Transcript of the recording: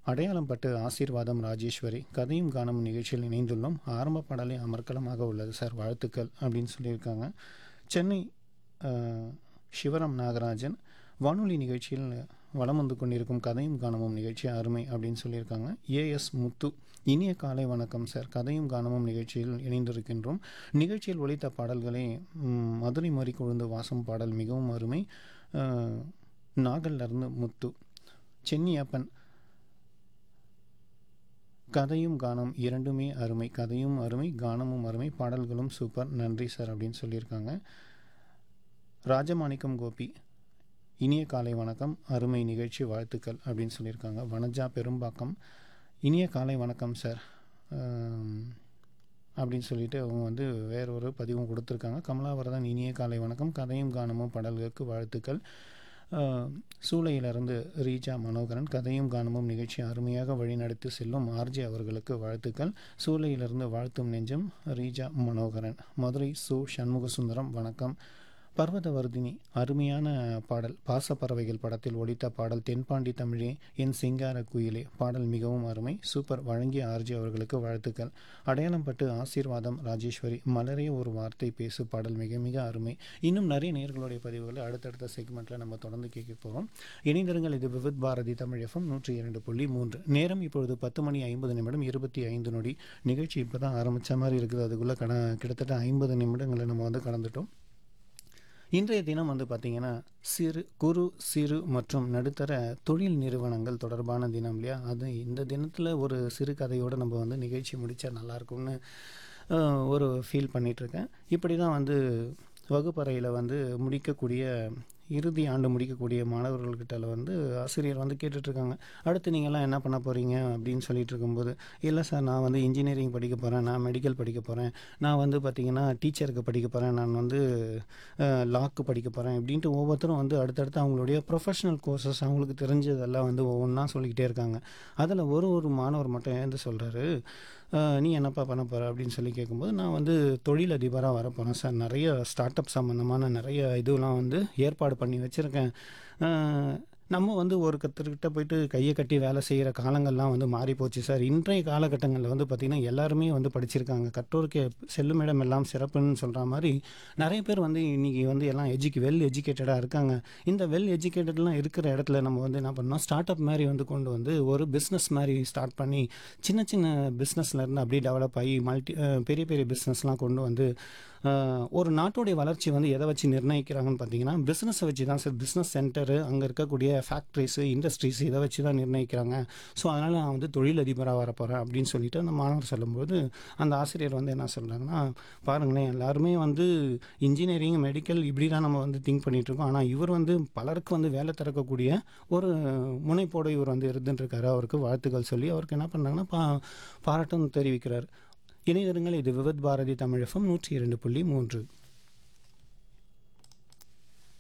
அடையாளம் பட்டு ஆசீர்வாதம் ராஜேஸ்வரி கதையும் காணும் நிகழ்ச்சியில் இணைந்துள்ளோம் ஆரம்ப பாடலே அமர்க்கலமாக உள்ளது சார் வாழ்த்துக்கள் அப்படின்னு சொல்லியிருக்காங்க சென்னை அஹ், சிவராம் நாகராஜன் வானொலி நிகழ்ச்சியில் வலம் வந்து கொண்டிருக்கும் கதையும் காணமும் நிகழ்ச்சி அருமை அப்படின்னு சொல்லியிருக்காங்க ஏஎஸ் முத்து இனிய காலை வணக்கம் சார் கதையும் காணமும் நிகழ்ச்சியில் இணைந்திருக்கின்றோம் நிகழ்ச்சியில் ஒலித்த பாடல்களே ம், மதுரை மறி கொழுந்து வாசம் பாடல் மிகவும் அருமை அஹ், நாகல்ல இருந்து முத்து சென்னியப்பன் கதையும் கானம் இரண்டுமே அருமை கதையும் அருமை கானமும் அருமை பாடல்களும் சூப்பர் நன்றி சார் அப்படின்னு சொல்லியிருக்காங்க ராஜமாணிக்கம் கோபி இனிய காலை வணக்கம் அருமை நிகழ்ச்சி வாழ்த்துக்கள் அப்படின்னு சொல்லியிருக்காங்க வனஜா பெரும்பாக்கம் இனிய காலை வணக்கம் சார் ஆம், அப்படின்னு சொல்லிட்டு அவங்க வந்து வேற ஒரு பதிவும் கொடுத்துருக்காங்க கமலாவரதன் இனிய காலை வணக்கம் கதையும் கானமும் பாடல்களுக்கு வாழ்த்துக்கள் ஆஹ், சூளையிலிருந்து ரீஜா மனோகரன் கதையும் கானமும் நிகழ்ச்சி அருமையாக வழிநடத்தி செல்லும் ஆர்ஜே அவர்களுக்கு வாழ்த்துக்கள் சூளையிலிருந்து வாழ்த்தும் நெஞ்சம் ரீஜா மனோகரன் மதுரை சு சண்முகசுந்தரம் வணக்கம் பர்வதவர்தினி அருமையான பாடல் பாசப்பறவைகள் படத்தில் ஒலித்த பாடல் தென்பாண்டி தமிழே என் சிங்கார குயிலே பாடல் மிகவும் அருமை சூப்பர் வழங்கிய ஆர்ஜி அவர்களுக்கு வாழ்த்துக்கள் அடையாளம் பட்டு ஆசீர்வாதம் ராஜேஸ்வரி மலரே ஒரு வார்த்தை பேசு பாடல் மிக மிக அருமை இன்னும் நிறைய நேர்களுடைய பதிவுகளை அடுத்தடுத்த செக்மெண்ட்டில் நம்ம தொடர்ந்து கேட்க போகிறோம் இணைந்திருங்கள் இது விவித் பாரதி தமிழ் எஃப்எம் நூற்றி இரண்டு புள்ளி மூன்று நேரம் இப்பொழுது பத்து மணி ஐம்பது நிமிடம் இருபத்தி ஐந்து நொடி நிகழ்ச்சி இப்போ தான் ஆரம்பித்த மாதிரி இருக்குது அதுக்குள்ளே கட கிட்டத்தட்ட ஐம்பது நிமிடங்களை நம்ம வந்து கடந்துட்டோம் இன்றைய தினம் வந்து பார்த்திங்கன்னா சிறு குறு சிறு மற்றும் நடுத்தர தொழில் நிறுவனங்கள் தொடர்பான தினம் இல்லையா அது இந்த தினத்தில் ஒரு சிறு கதையோடு நம்ம வந்து நிகழ்ச்சி முடித்தா நல்லாயிருக்கும்னு அஹ், ஒரு ஃபீல் பண்ணிகிட்ருக்கேன் இப்படி தான் வந்து வகுப்பறையில் வந்து முடிக்கக்கூடிய இறுதி ஆண்டு முடிக்கக்கூடிய மாணவர்கள்கிட்ட வந்து ஆசிரியர் வந்து கேட்டுட்ருக்காங்க அடுத்து நீங்கள்லாம் என்ன பண்ண போகிறீங்க அப்படின்னு சொல்லிட்டு இருக்கும்போது இல்லை சார் நான் வந்து இன்ஜினியரிங் படிக்க போகிறேன் நான் மெடிக்கல் படிக்க போகிறேன் நான் வந்து பார்த்திங்கன்னா டீச்சருக்கு படிக்க போகிறேன் நான் வந்து லாக்கு படிக்க போகிறேன் இப்படின்ட்டு ஒவ்வொருத்தரும் வந்து அடுத்தடுத்து அவங்களுடைய ப்ரொஃபஷனல் கோர்சஸ் அவங்களுக்கு தெரிஞ்சதெல்லாம் வந்து ஒவ்வொன்றா சொல்லிக்கிட்டே இருக்காங்க அதில் ஒரு ஒரு மாணவர் மட்டும் ஏந்து சொல்கிறாரு நீ என்னப்பா பண்ண போகிற அப்படின்னு சொல்லி கேட்கும்போது நான் வந்து தொழிலதிபராக வர போகிறேன் சார் நிறைய ஸ்டார்ட் அப் சம்மந்தமான நிறைய இதுலாம் வந்து ஏற்பாடு பண்ணி வச்சுருக்கேன் நம்ம வந்து ஒரு கத்தர்கிட்ட போயிட்டு கையை கட்டி வேலை செய்கிற காலங்கள்லாம் வந்து மாறி போச்சு சார் இன்றைய காலகட்டங்களில் வந்து பார்த்திங்கன்னா எல்லாருமே வந்து படிச்சிருக்காங்க கற்றோருக்கு செல்லும் இடம் எல்லாம் சிறப்புன்னு சொல்கிற மாதிரி நிறைய பேர் வந்து இன்றைக்கி வந்து எல்லாம் எஜுகே வெல் எஜுகேட்டடாக இருக்காங்க இந்த வெல் எஜுகேட்டட்லாம் இருக்கிற இடத்துல நம்ம வந்து என்ன பண்ணோம் ஸ்டார்ட் அப் மாதிரி வந்து கொண்டு வந்து ஒரு பிஸ்னஸ் மாதிரி ஸ்டார்ட் பண்ணி சின்ன சின்ன பிஸ்னஸ்லேருந்து அப்படியே டெவலப் ஆகி மல்டி பெரிய பெரிய பிஸ்னஸ்லாம் கொண்டு வந்து அஹ், ஒரு நாட்டுடைய வளர்ச்சி வந்து எதை வச்சு நிர்ணயிக்கிறாங்கன்னு பார்த்தீங்கன்னா பிஸ்னஸை வச்சு தான் சார் பிஸ்னஸ் சென்டரு அங்கே இருக்கக்கூடிய ஃபேக்ட்ரிஸு இண்டஸ்ட்ரீஸ் இதை வச்சு தான் நிர்ணயிக்கிறாங்க ஸோ அதனால் நான் வந்து தொழிலதிபராக வர போகிறேன் அப்படின்னு சொல்லிட்டு அந்த மாணவர் சொல்லும்போது அந்த ஆசிரியர் வந்து என்ன சொல்கிறாங்கன்னா பாருங்களேன் எல்லாருமே வந்து இன்ஜினியரிங் மெடிக்கல் இப்படி தான் நம்ம வந்து திங்க் பண்ணிகிட்ருக்கோம் ஆனால் இவர் வந்து பலருக்கு வந்து வேலை திறக்கக்கூடிய ஒரு முனைப்போடு இவர் வந்து இருந்துட்டுருக்காரு அவருக்கு வாழ்த்துக்கள் சொல்லி அவருக்கு என்ன பண்ணாங்கன்னா பா பாராட்டும் தெரிவிக்கிறார் இணையதளங்கள் இது விவத் பாரதி தமிழ் எஃப்எம் நூற்றி இரண்டு புள்ளி மூன்று